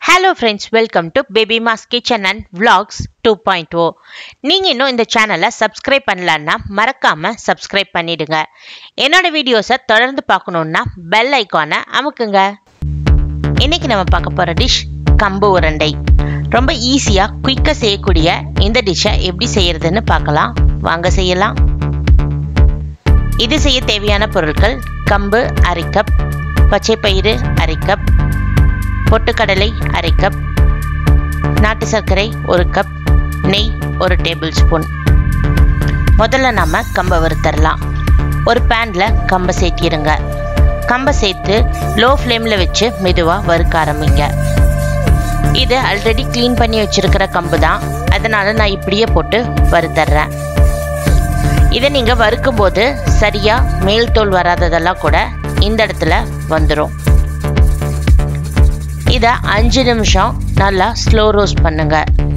hello friends welcome to baby mass kitchen and vlogs two point o நீங்கள் இன்னும் இந்த சேனலை சப்ஸ்கிரைப் பண்ணலன்னா மறக்காமல் சப்ஸ்கிரைப் பண்ணிடுங்க என்னோட வீடியோஸை தொடர்ந்து பார்க்கணுன்னா பெல் ஐக்கானை அமுக்குங்க இன்னைக்கு நம்ம பார்க்க போகிற டிஷ் கம்பு உருண்டை ரொம்ப ஈஸியாக குயிக்காக செய்யக்கூடிய இந்த டிஷ்ஷை எப்படி செய்யறதுன்னு பார்க்கலாம் வாங்க செய்யலாம் இது செய்ய தேவையான பொருட்கள் கம்பு அரை கப் பச்சைப்பயிறு அரை கப் பொட்டுக்கடலை அரை கப் நாட்டு சர்க்கரை ஒரு கப் நெய் ஒரு டேபிள் ஸ்பூன் முதல்ல நம்ம கம்பை வறுத்தரலாம் ஒரு பேனில் கம்பை சேர்த்திடுங்க கம்பை சேர்த்து லோ ஃப்ளேமில் வச்சு மெதுவாக வறுக்க ஆரம்பிங்க இது ஆல்ரெடி க்ளீன் பண்ணி வச்சுருக்கிற கம்பு தான் அதனால் நான் இப்படியே போட்டு வறுத்தர்றேன் இதை நீங்கள் வறுக்கும்போது சரியாக மேல் தோல் வராததெல்லாம் கூட இந்த இடத்துல வந்துடும் இதை அஞ்சு நிமிஷம் நல்லா ஸ்லோ ரோஸ்ட் பண்ணுங்க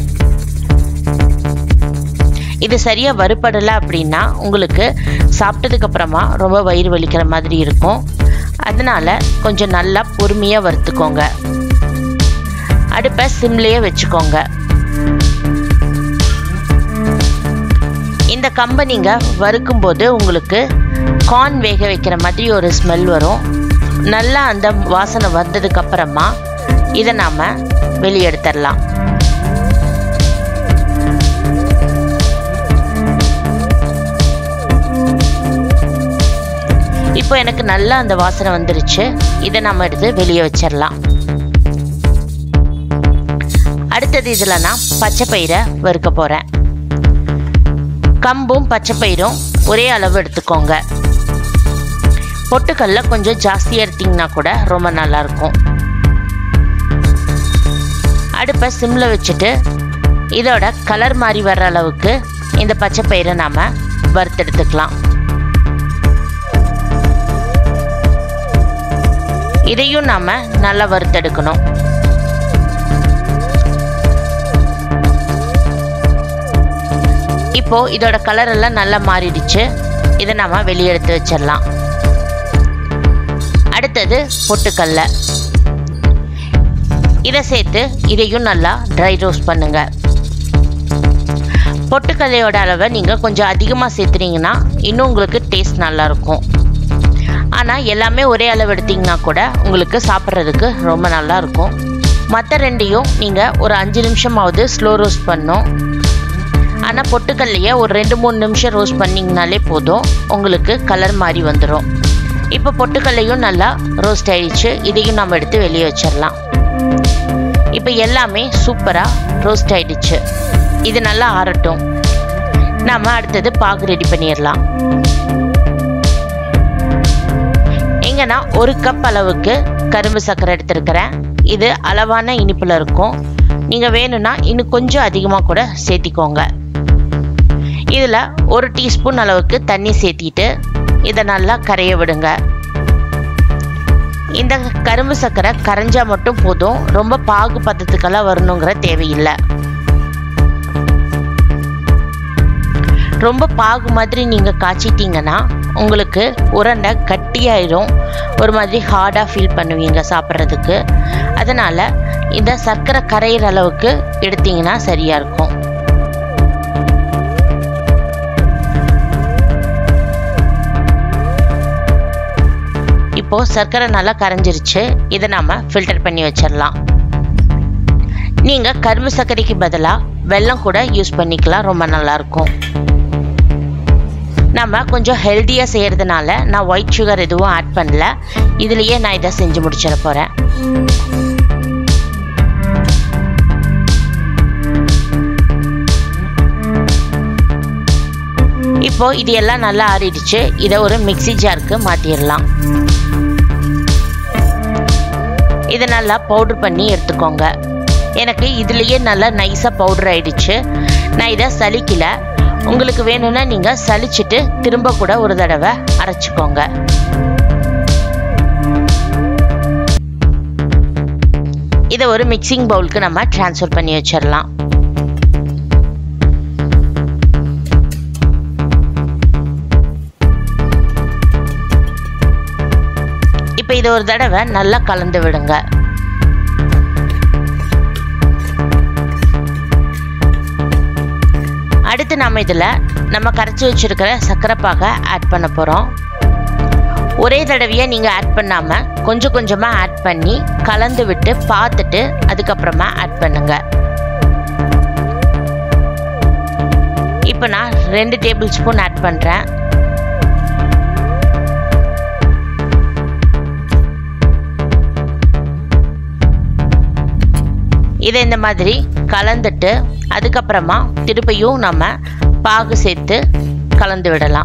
இது சரியாக வறுபடலை அப்படின்னா உங்களுக்கு சாப்பிட்டதுக்கு அப்புறமா ரொம்ப வயிறு வலிக்கிற மாதிரி இருக்கும் அதனால கொஞ்சம் நல்லா பொறுமையாக வறுத்துக்கோங்க அடுப்பை சிம்லேயே வச்சுக்கோங்க இந்த கம்பை நீங்கள் வறுக்கும்போது உங்களுக்கு கார்ன் வேக வைக்கிற மாதிரி ஒரு ஸ்மெல் வரும் நல்லா அந்த வாசனை வந்ததுக்கு அப்புறமா இதை நாம் வெளியெடுத்துடலாம் இப்போ எனக்கு நல்லா அந்த வாசனை வந்துருச்சு இதை நம்ம எடுத்து வெளியே வச்சிடலாம் அடுத்தது இதில் நான் பச்சை பயிரை வறுக்க போகிறேன் கம்பும் பச்சை பயிரும் ஒரே அளவு எடுத்துக்கோங்க பொட்டுக்கல்ல கொஞ்சம் ஜாஸ்தியாக எடுத்திங்கன்னா கூட ரொம்ப நல்லாயிருக்கும் அடுப்பை சிம்மில் வச்சுட்டு இதோட கலர் மாறி வர்ற அளவுக்கு இந்த பச்சை பயிரை நாம் வறுத்தெடுத்துக்கலாம் இதையும் நாம் நல்லா வறுத்தெடுக்கணும் இப்போ இதோட கலர் எல்லாம் நல்லா மாறிடுச்சு இதை நாம வெளியே எடுத்து வச்சிடலாம் அடுத்தது பொட்டுக்கல்ல இதை சேர்த்து இதையும் நல்லா ட்ரை ரோஸ்ட் பண்ணுங்க பொட்டுக்கல்லையோட அளவை நீங்கள் கொஞ்சம் அதிகமாக சேர்த்துனீங்கன்னா இன்னும் உங்களுக்கு டேஸ்ட் நல்லாயிருக்கும் ஆனால் எல்லாமே ஒரே அளவு எடுத்திங்கன்னா கூட உங்களுக்கு சாப்பிட்றதுக்கு ரொம்ப நல்லா இருக்கும் மற்ற ரெண்டையும் நீங்கள் ஒரு அஞ்சு நிமிஷமாவது ஸ்லோ ரோஸ்ட் பண்ணும் ஆனால் பொட்டுக்கல்லையே ஒரு ரெண்டு மூணு நிமிஷம் ரோஸ்ட் பண்ணிங்கனாலே போதும் உங்களுக்கு கலர் மாதிரி வந்துடும் இப்போ பொட்டுக்கல்லையும் நல்லா ரோஸ்ட் ஆயிடுச்சு இதையும் நம்ம எடுத்து வெளியே வச்சிடலாம் இப்போ எல்லாமே சூப்பராக ரோஸ்ட் ஆயிடுச்சு இது நல்லா ஆறட்டும் நாம் அடுத்தது பாகு ரெடி பண்ணிடலாம் இங்கே நான் ஒரு கப் அளவுக்கு கரும்பு சர்க்கரை எடுத்துருக்கிறேன் இது அளவான இனிப்பில் இருக்கும் நீங்கள் வேணும்னா இன்னும் கொஞ்சம் அதிகமாக கூட சேர்த்திக்கோங்க இதில் ஒரு டீஸ்பூன் அளவுக்கு தண்ணி சேர்த்திட்டு இதை நல்லா கரைய விடுங்க இந்த கரும்பு சர்க்கரை கரைஞ்சா மட்டும் போதும் ரொம்ப பாகு பதத்துக்கெல்லாம் வரணுங்கிற தேவையில்லை ரொம்ப பாகு மாதிரி நீங்கள் காய்ச்சிட்டிங்கன்னா உங்களுக்கு உருண்டை கட்டியாயிரும் ஒரு மாதிரி ஹார்டாக ஃபீல் பண்ணுவீங்க சாப்பிட்றதுக்கு அதனால் இந்த சர்க்கரை கரையிற அளவுக்கு எடுத்திங்கன்னா சரியாக இருக்கும் இப்போது சர்க்கரை நல்லா கரைஞ்சிருச்சு இதை நாம் ஃபில்டர் பண்ணி வச்சிடலாம் நீங்கள் கரும்பு சர்க்கரைக்கு பதிலாக வெல்லம் கூட யூஸ் பண்ணிக்கலாம் ரொம்ப நல்லாயிருக்கும் நம்ம கொஞ்சம் ஹெல்த்தியாக செய்கிறதுனால நான் ஒயிட் சுகர் எதுவும் ஆட் பண்ணல இதுலேயே நான் இதை செஞ்சு முடிச்சிட போகிறேன் இப்போ இது எல்லாம் நல்லா ஆறிடுச்சு இதை ஒரு மிக்சி ஜாருக்கு மாற்றிடலாம் இதை நல்லா பவுட்ரு பண்ணி எடுத்துக்கோங்க எனக்கு இதுலேயே நல்லா நைஸாக பவுடர் ஆயிடுச்சு நான் இதை சலிக்கல உங்களுக்கு வேணும்னா நீங்கள் சலிச்சுட்டு திரும்ப கூட ஒரு தடவை அரைச்சிக்கோங்க இதை ஒரு மிக்சிங் பவுலுக்கு நம்ம ட்ரான்ஸ்ஃபர் பண்ணி வச்சிடலாம் இப்போ இதை ஒரு தடவை நல்லா கலந்து விடுங்க நம்ம இதில் நம்ம கரைச்சி வச்சுருக்கிற சர்க்கரை பாகை ஆட் பண்ண போகிறோம் ஒரே தடவையாக நீங்கள் ஆட் பண்ணாமல் கொஞ்சம் கொஞ்சமாக ஆட் பண்ணி கலந்து விட்டு பார்த்துட்டு அதுக்கப்புறமா ஆட் பண்ணுங்க இப்போ நான் ரெண்டு டேபிள் ஸ்பூன் ஆட் பண்ணுறேன் இதை இந்த மாதிரி கலந்துட்டு அதுக்கப்புறமா திருப்பியும் நம்ம பாகு சேர்த்து கலந்து விடலாம்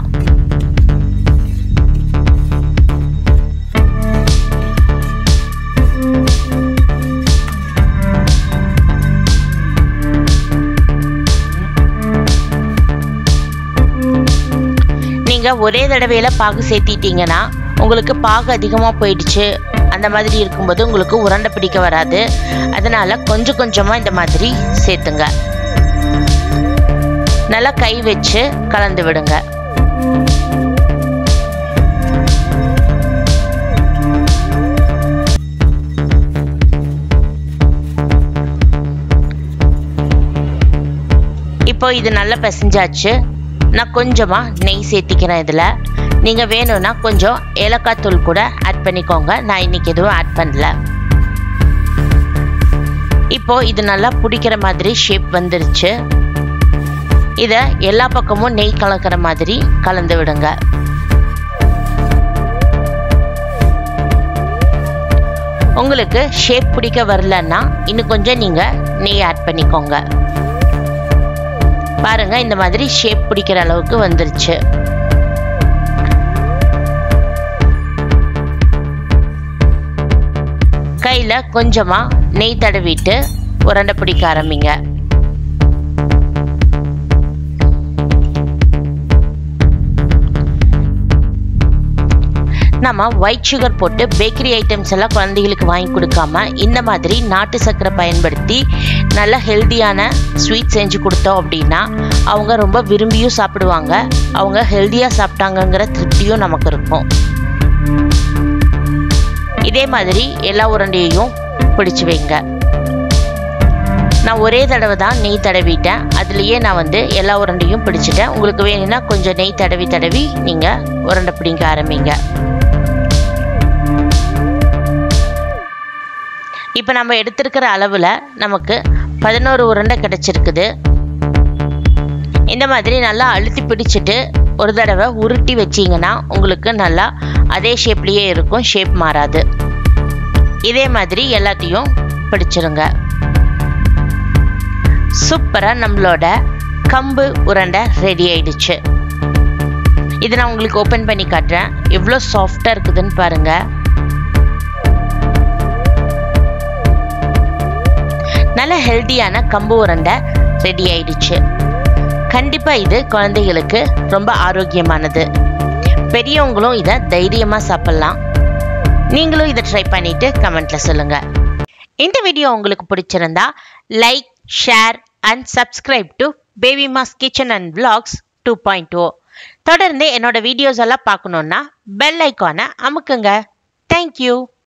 நீங்கள் ஒரே தடவையில் பாகு சேர்த்திட்டீங்கன்னா உங்களுக்கு பாகு அதிகமாக போயிடுச்சு அந்த மாதிரி இருக்கும்போது உங்களுக்கு உருண்டை பிடிக்க வராது அதனால் கொஞ்சம் கொஞ்சமாக இந்த மாதிரி சேர்த்துங்க நல்லா கை வச்சு கலந்து விடுங்க இப்போ இது நல்லா பிசைஞ்சாச்சு நான் கொஞ்சமாக நெய் சேர்த்திக்கிறேன் இதில் நீங்கள் வேணும்னா கொஞ்சம் ஏலக்காய் தூள் கூட ஆட் பண்ணிக்கோங்க நான் இன்னைக்கு எதுவும் ஆட் பண்ணல இப்போ இது நல்லா பிடிக்கிற மாதிரி ஷேப் வந்துருச்சு இதை எல்லா பக்கமும் நெய் கலக்கிற மாதிரி கலந்து விடுங்க உங்களுக்கு ஷேப் பிடிக்க வரலன்னா இன்னும் கொஞ்சம் நீங்கள் நெய் ஆட் பண்ணிக்கோங்க பாருங்க இந்த மாதிரி ஷேப் பிடிக்கிற அளவுக்கு வந்துருச்சு கையில் கொஞ்சமாக நெய் தடவிட்டு உருண்டை பிடிக்க ஆரம்பிங்க நம்ம ஒயிட் சுகர் போட்டு பேக்கரி ஐட்டம்ஸ் எல்லாம் குழந்தைகளுக்கு வாங்கி கொடுக்காம இந்த மாதிரி நாட்டு சர்க்கரை பயன்படுத்தி நல்ல ஹெல்த்தியான ஸ்வீட் செஞ்சு கொடுத்தோம் அப்படின்னா அவங்க ரொம்ப விரும்பியும் சாப்பிடுவாங்க அவங்க ஹெல்த்தியாக சாப்பிட்டாங்கங்கிற திருப்தியும் நமக்கு இருக்கும் இதே மாதிரி எல்லா உருண்டையையும் பிடிச்சு வைங்க நான் ஒரே தடவை தான் நெய் தடவிட்டேன் அதுலேயே நான் வந்து எல்லா உருண்டையும் பிடிச்சிட்டேன் உங்களுக்கு வேணும்னா கொஞ்சம் நெய் தடவி தடவி நீங்கள் உருண்டை பிடிங்க ஆரம்பிங்க இப்போ நம்ம எடுத்திருக்கிற அளவில் நமக்கு பதினோரு உருண்டை கிடச்சிருக்குது இந்த மாதிரி நல்லா அழுத்தி பிடிச்சிட்டு ஒரு தடவை உருட்டி வச்சிங்கன்னா உங்களுக்கு நல்லா அதே ஷேப்லேயே இருக்கும் ஷேப் மாறாது இதே மாதிரி எல்லாத்தையும் பிடிச்சிருங்க சூப்பராக நம்மளோட கம்பு உருண்டை ரெடி ஆயிடுச்சு இதை நான் உங்களுக்கு ஓப்பன் பண்ணி காட்டுறேன் எவ்வளோ சாஃப்டாக இருக்குதுன்னு பாருங்கள் நல்ல ஹெல்த்தியான கம்பு உருண்டை ரெடி ஆயிடுச்சு கண்டிப்பாக இது குழந்தைகளுக்கு ரொம்ப ஆரோக்கியமானது பெரியவங்களும் இதை தைரியமாக சாப்பிட்லாம் நீங்களும் இதை ட்ரை பண்ணிட்டு கமெண்ட்ல சொல்லுங்க இந்த வீடியோ உங்களுக்கு பிடிச்சிருந்தா like share and subscribe to baby mass kitchen and vlogs two point o தொடர்ந்து என்னோட வீடியோஸ் எல்லாம் பார்க்கணுன்னா பெல் ஐக்கானை அமுக்குங்க தேங்க்யூ